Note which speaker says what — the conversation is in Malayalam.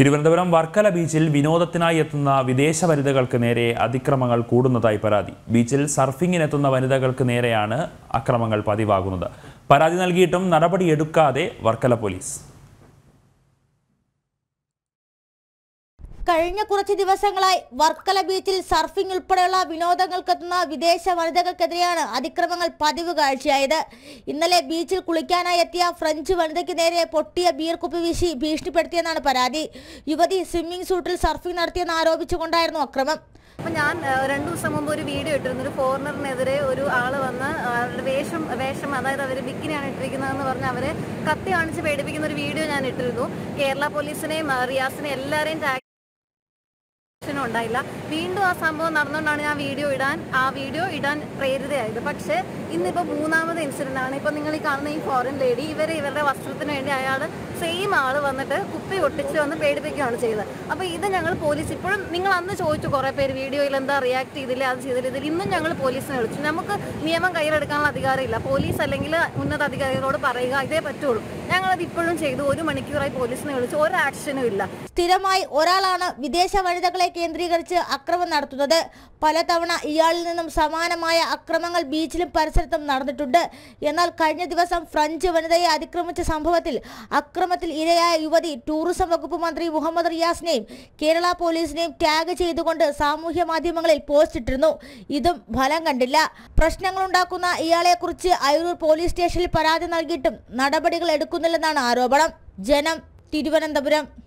Speaker 1: തിരുവനന്തപുരം വർക്കല ബീച്ചിൽ വിനോദത്തിനായി എത്തുന്ന വിദേശ വനിതകൾക്ക് നേരെ അതിക്രമങ്ങൾ കൂടുന്നതായി പരാതി ബീച്ചിൽ സർഫിങ്ങിനെത്തുന്ന വനിതകൾക്ക് നേരെയാണ് അക്രമങ്ങൾ പതിവാകുന്നത് പരാതി നൽകിയിട്ടും നടപടിയെടുക്കാതെ വർക്കല പോലീസ്
Speaker 2: കഴിഞ്ഞ കുറച്ച് ദിവസങ്ങളായി വർക്കല ബീച്ചിൽ സർഫിംഗ് ഉൾപ്പെടെയുള്ള വിനോദങ്ങൾക്കെത്തുന്ന വിദേശ വനിതകൾക്കെതിരെയാണ് അതിക്രമങ്ങൾ പതിവ് കാഴ്ചയായത് ഇന്നലെ ബീച്ചിൽ കുളിക്കാനായി എത്തിയ ഫ്രഞ്ച് വനിതയ്ക്ക് നേരെ പൊട്ടിയ ബീർ കുപ്പി വീശി ഭീഷണിപ്പെടുത്തിയെന്നാണ് പരാതി യുവതി സ്വിമ്മിംഗ് സൂട്ടിൽ സർഫിംഗ് നടത്തിയെന്ന് ആരോപിച്ചുകൊണ്ടായിരുന്നു അക്രമം
Speaker 3: അപ്പം ഞാൻ ഏഹ്, രണ്ടു ദിവസം മുമ്പ് ഒരു വീഡിയോ ഇട്ടിരുന്നു ഒരു ഫോറിനറിനെതിരെ ഒരു ആൾ വന്ന് അവരുടെ വേഷം വേഷം അതായത് അവർ ബിക്കിനിയാണ് ഇട്ടിരിക്കുന്നതെന്ന് പറഞ്ഞ് അവരെ കത്തി കാണിച്ച് പേടിപ്പിക്കുന്ന ഒരു വീഡിയോ ഞാൻ ഇട്ടിരുന്നു കേരള പോലീസിനെയും ആ, റിയാസിനെയും എല്ലാവരെയും ടാഗ് നും ഉണ്ടായില്ല വീണ്ടും ആ സംഭവം നടന്നുകൊണ്ടാണ് ഞാൻ വീഡിയോ ഇടാൻ ആ വീഡിയോ ഇടാൻ പ്രേരിതയായത് പക്ഷേ ഇന്നിപ്പോൾ മൂന്നാമത് ഇൻസിഡന്റ് ആണ് ഇപ്പോൾ നിങ്ങൾ ഈ കാണുന്ന ഈ ഫോറിൻ ലേഡി ഇവരെ ഇവരുടെ വസ്ത്രത്തിന് വേണ്ടി അയാൾ സെയിം ആൾ വന്നിട്ട് കുപ്പി ഒട്ടിച്ച് വന്ന് പേടിപ്പിക്കുകയാണ് ചെയ്തത് അപ്പോൾ ഇത് ഞങ്ങൾ പോലീസ് ഇപ്പോഴും നിങ്ങൾ അന്ന് ചോദിച്ചു കുറേ പേര് വീഡിയോയിൽ എന്താ റിയാക്ട് ചെയ്തില്ല അത് ചെയ്തില്ല ഇതിൽ ഇന്നും ഞങ്ങൾ പോലീസിനെ വിളിച്ചു നമുക്ക് നിയമം കയ്യിലെടുക്കാനുള്ള അധികാരമില്ല പോലീസ് അല്ലെങ്കിൽ ഉന്നത അധികാരികളോട് പറയുക ഇതേ പറ്റുള്ളൂ ഞങ്ങളത് ഇപ്പോഴും ചെയ്തു ഒരു മണിക്കൂറായി പോലീസിനെ വിളിച്ചു ഒരു ആക്ഷനും ഇല്ല
Speaker 2: സ്ഥിരമായി ഒരാളാണ് വിദേശ വനിതകളെ കേന്ദ്രീകരിച്ച് അക്രമം നടത്തുന്നത് പലതവണ ഇയാളിൽ നിന്നും സമാനമായ അക്രമങ്ങൾ ബീച്ചിലും പരിസരത്തും നടന്നിട്ടുണ്ട് എന്നാൽ കഴിഞ്ഞ ദിവസം ഫ്രഞ്ച് വനിതയെ അതിക്രമിച്ച സംഭവത്തിൽ അക്രമത്തിൽ ഇരയായ യുവതി ടൂറിസം വകുപ്പ് മന്ത്രി മുഹമ്മദ് റിയാസിനെയും കേരള പോലീസിനെയും ടാഗ് ചെയ്തുകൊണ്ട് സാമൂഹ്യ മാധ്യമങ്ങളിൽ പോസ്റ്റ് ഇട്ടിരുന്നു ഇതും ഫലം കണ്ടില്ല പ്രശ്നങ്ങളുണ്ടാക്കുന്ന ഇയാളെക്കുറിച്ച് അയൂർ പോലീസ് സ്റ്റേഷനിൽ പരാതി നൽകിയിട്ടും നടപടികൾ എടുക്കുന്നില്ലെന്നാണ് ആരോപണം ജനം തിരുവനന്തപുരം